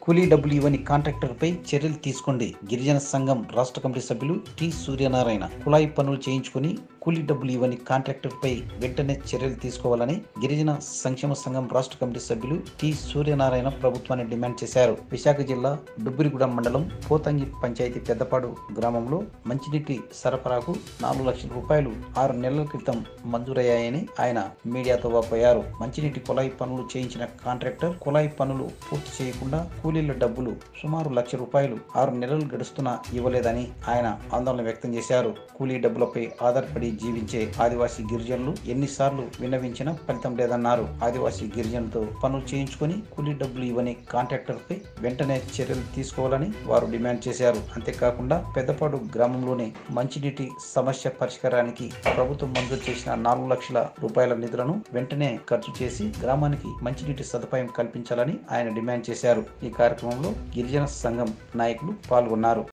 కూలీ డబ్బులు ఇవ్వని కాంట్రాక్టర్పై చర్యలు తీసుకోండి గిరిజన సంఘం రాష్ట్ర కమిటీ సభ్యులు టి సూర్యనారాయణ కుళాయి పనులు చేయించుకుని కూలీ డబ్బులు ఇవ్వని కాంట్రాక్టర్పై వెంటనే చర్యలు తీసుకోవాలని గిరిజన సంక్షేమ సంఘం రాష్ట్ర కమిటీ సభ్యులు టి సూర్యనారాయణ ప్రభుత్వాన్ని డిమాండ్ చేశారు విశాఖ జిల్లా డుబ్బిరిగూడెం మండలం పోతంగి పంచాయతీ పెద్దపాడు గ్రామంలో మంచినీటి సరఫరాకు నాలుగు లక్షల రూపాయలు ఆరు నెలల క్రితం మంజూరయ్యాయని ఆయన మీడియాతో వాపోయారు మంచినీటి కుళాయి పనులు చేయించిన కాంట్రాక్టర్ కుళాయి పనులు పూర్తి చేయకుండా కూలీల డబ్బులు సుమారు లక్ష రూపాయలు ఆరు నెలలు గడుస్తున్నా ఇవ్వలేదని ఆయన ఆందోళన వ్యక్తం చేశారు కూలీ డబ్బులపై ఆధారపడి జీవించే ఆదివాసీ గిరిజనులు ఎన్నిసార్లు విన్నవించినా ఫలితం లేదన్నారు ఆదివాసీ గిరిజనులతో పనులు చేయించుకొని కూలీ డబ్బులు ఇవ్వని కాంట్రాక్టర్ పై వెంటనే చర్యలు తీసుకోవాలని వారు డిమాండ్ చేశారు అంతేకాకుండా పెద్దపాడు గ్రామంలోని మంచినీటి సమస్య పరిష్కారానికి ప్రభుత్వం మంజూరు చేసిన నాలుగు లక్షల రూపాయల నిధులను వెంటనే ఖర్చు చేసి గ్రామానికి మంచినీటి సదుపాయం కల్పించాలని ఆయన డిమాండ్ చేశారు ఈ కార్యక్రమంలో గిరిజన సంఘం నాయకులు పాల్గొన్నారు